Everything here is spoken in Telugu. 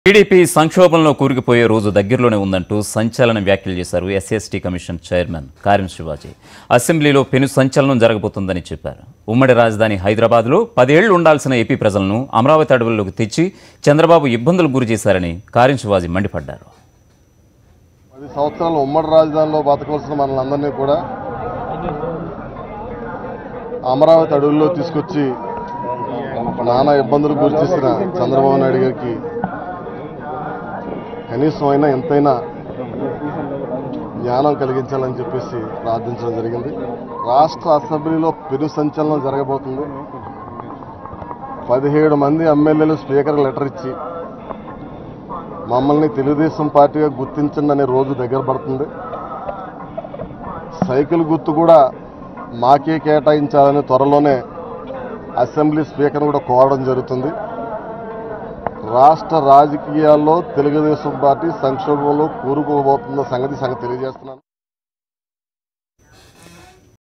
టీడీపీ సంక్షోభంలో కూరుకుపోయే రోజు దగ్గరలోనే ఉందంటూ సంచలన వ్యాఖ్యలు చేశారు SST commission chairman Karim Shivaji అసెంబ్లీలో పెను సంచలనం జరగబోతోందని చెప్పారు ఉమ్మడి రాజధాని హైదరాబాద్లో పదేళ్లు ఉండాల్సిన ఏపీ ప్రజలను అమరావతి అడవుల్లోకి తెచ్చి చంద్రబాబు ఇబ్బందులకు గురి చేశారని కారిం శివాజీ మండిపడ్డారు పది సంవత్సరాలు ఉమ్మడి రాజధానిలో బతకవలసిన మనల్ని అందరినీ కూడా అమరావతి అడవుల్లో తీసుకొచ్చి నానా ఇబ్బందులు గురి చేసిన చంద్రబాబు నాయుడు గారికి కనీసం అయినా ఎంతైనా జ్ఞానం కలిగించాలని చెప్పేసి ప్రార్థించడం జరిగింది రాష్ట్ర అసెంబ్లీలో పెను సంచలనం జరగబోతుంది పదిహేడు మంది ఎమ్మెల్యేలు స్పీకర్ లెటర్ ఇచ్చి మమ్మల్ని తెలుగుదేశం పార్టీగా గుర్తించండి అనే రోజు దగ్గర పడుతుంది సైకిల్ గుర్తు కూడా మాకే కేటాయించాలని త్వరలోనే అసెంబ్లీ స్పీకర్ను కూడా కోరడం జరుగుతుంది రాష్ట్ర రాజకీయాల్లో తెలుగుదేశం పార్టీ సంక్షోభంలో కూరుకోబోతున్న సంగతి సంగతి తెలియజేస్తున్నాను